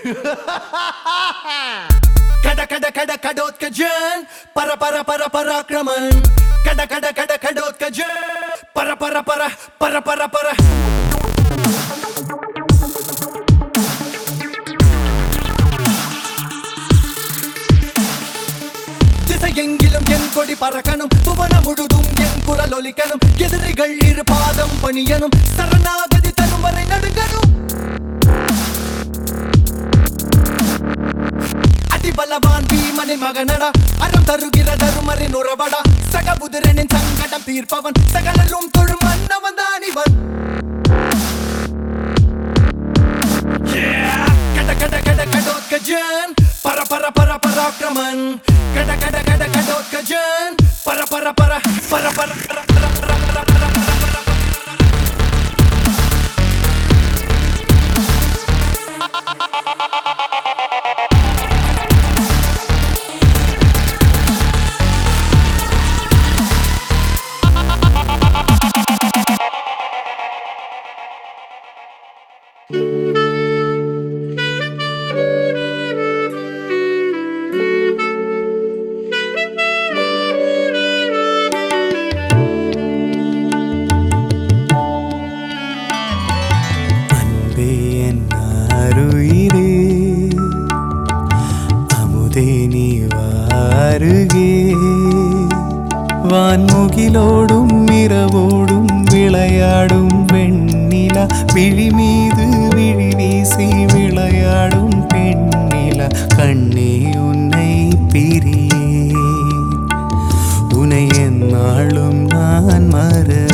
கட கட கட கடோத்கஜன் பர பர பர பராக்கிரமன் கட கட கட கடோத்கஜன் பர பர பர பர பர பர திசையெங்கிலும் என் கொடி பறக்கணும் புவன முழுதும் என் குரல் ஒலிக்கணும் எதிரிகள் இரு பாதம் பணியனும் சரணாகதி தரும் வரை நடுங்கணும் அதிபலவான் பீமனை மகனடா அறம் தருகிற தருமரின் உறவடா சகபுதிரனின் சங்கடம் தீர்ப்பவன் சகலரும் தொழும் மன்னவன் தான் இவன் Yeah! கட கட கட கடோத்கஜன் பர பர பர பராக்கிரமன் கட கட கட கடோத்கஜன் பர பர பர பர பர பர பர பர பர பர பர பர அன்பே என் அருயிரே அமுதே நீ வாருகே வான்முகிலோடும் இரவோடும் விளையாடும் வெண்ணிலா விழி மீது விழி வீசி விளையாடும் பெண்ணிலா கண்ணே உன்னை பிரியே உனை என்னாலும் நான் மற